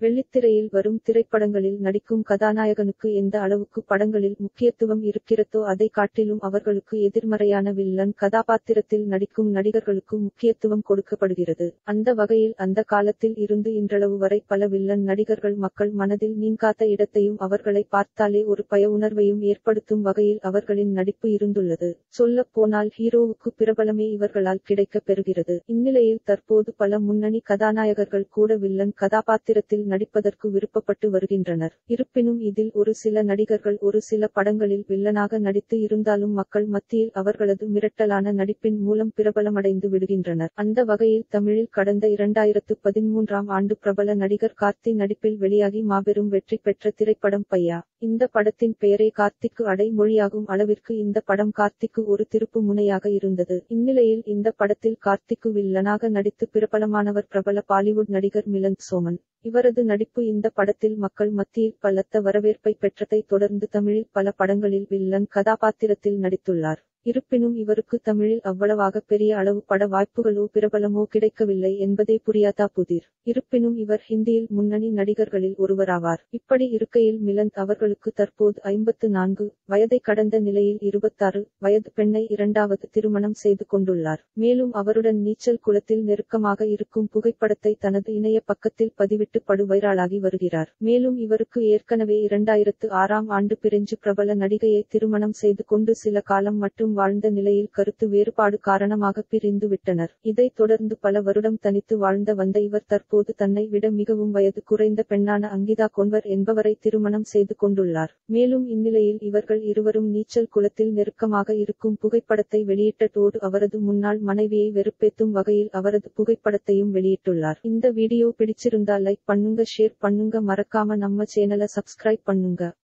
வெள்ளித்திரையில் வரும் திரைப்படங்களில் நடிக்கும் கதாநாயகனுக்கு எந்த அளவுக்கு படங்களில் முக்கியத்துவம் இருக்கிறதோ அதை காட்டிலும் அவர்களுக்கு எதிர்மறையான வில்லன் கதாபாத்திரத்தில் நடிக்கும் நடிகர்களுக்கு முக்கியத்துவம் கொடுக்கப்படுகிறது அந்த வகையில் அந்த காலத்தில் இருந்து இன்றளவு வரை பல வில்லன் நடிகர்கள் மக்கள் மனதில் நீங்காத இடத்தையும் அவர்களை பார்த்தாலே ஒரு பய உணர்வையும் ஏற்படுத்தும் வகையில் அவர்களின் நடிப்பு இருந்துள்ளது சொல்லப் போனால் ஹீரோவுக்கு பிரபலமே இவர்களால் கிடைக்கப் பெறுகிறது இந்நிலையில் தற்போது பல முன்னணி கதாநாயகர்கள் கூட வில்லன் கதாபாத்திரத்தில் நடிப்பதற்கு விருப்பப்பட்டு வருகின்றனர் இருப்பினும் இதில் ஒரு சில நடிகர்கள் ஒரு சில படங்களில் வில்லனாக நடித்து இருந்தாலும் மக்கள் மத்தியில் அவர்களது மிரட்டலான நடிப்பின் மூலம் பிரபலமடைந்து விடுகின்றனர் அந்த வகையில் தமிழில் கடந்த இரண்டாயிரத்து பதிமூன்றாம் ஆண்டு பிரபல நடிகர் கார்த்தி நடிப்பில் வெளியாகி மாபெரும் வெற்றி பெற்ற திரைப்படம் பையா இந்த படத்தின் பெயரே கார்த்திக்கு அடைமொழியாகும் அளவிற்கு இந்த படம் கார்த்திக்கு ஒரு திருப்பு முனையாக இருந்தது இந்நிலையில் இந்த படத்தில் கார்த்திக்கு வில்லனாக நடித்து பிரபலமானவர் பிரபல பாலிவுட் நடிகர் மிலந்த் சோமன் இவரது நடிப்பு இந்த படத்தில் மக்கள் மத்தியில் பலத்த வரவேற்பை பெற்றதை தொடர்ந்து தமிழில் பல படங்களில் வில்லன் கதாபாத்திரத்தில் நடித்துள்ளார் இருப்பினும் இவருக்கு தமிழில் அவ்வளவாக பெரிய அளவு பட வாய்ப்புகளோ பிரபலமோ கிடைக்கவில்லை என்பதே புரியாதா புதிர் இருப்பினும் இவர் ஹிந்தியில் முன்னணி நடிகர்களில் ஒருவராவார் இப்படி இருக்கையில் மிலந்த் அவர்களுக்கு தற்போது ஐம்பத்து நான்கு வயதை கடந்த நிலையில் இருபத்தாறு வயது பெண்ணை இரண்டாவது திருமணம் செய்து கொண்டுள்ளார் மேலும் அவருடன் நீச்சல் குளத்தில் நெருக்கமாக இருக்கும் புகைப்படத்தை தனது இணைய பக்கத்தில் பதிவிட்டு படு வைரலாகி வருகிறார் மேலும் இவருக்கு ஏற்கனவே இரண்டாயிரத்து ஆறாம் ஆண்டு பிரெஞ்சு பிரபல நடிகையை திருமணம் செய்து கொண்டு சில காலம் மட்டும் வாழ்ந்த நிலையில் கருத்து வேறுபாடு காரணமாக பிரிந்து விட்டனர் இதைத் தொடர்ந்து பல வருடம் தனித்து வாழ்ந்த வந்த இவர் தற்போது தன்னை விட மிகவும் வயது குறைந்த பெண்ணான அங்கிதா கொன்வர் என்பவரை திருமணம் செய்து கொண்டுள்ளார் மேலும் இந்நிலையில் இவர்கள் இருவரும் நீச்சல் குளத்தில் நெருக்கமாக இருக்கும் புகைப்படத்தை வெளியிட்டதோடு அவரது முன்னாள் மனைவியை வெறுப்பேத்தும் வகையில் அவரது புகைப்படத்தையும் வெளியிட்டுள்ளார் இந்த வீடியோ பிடிச்சிருந்தா லைக் பண்ணுங்க ஷேர் பண்ணுங்க மறக்காம நம்ம சேனலை சப்ஸ்கிரைப் பண்ணுங்க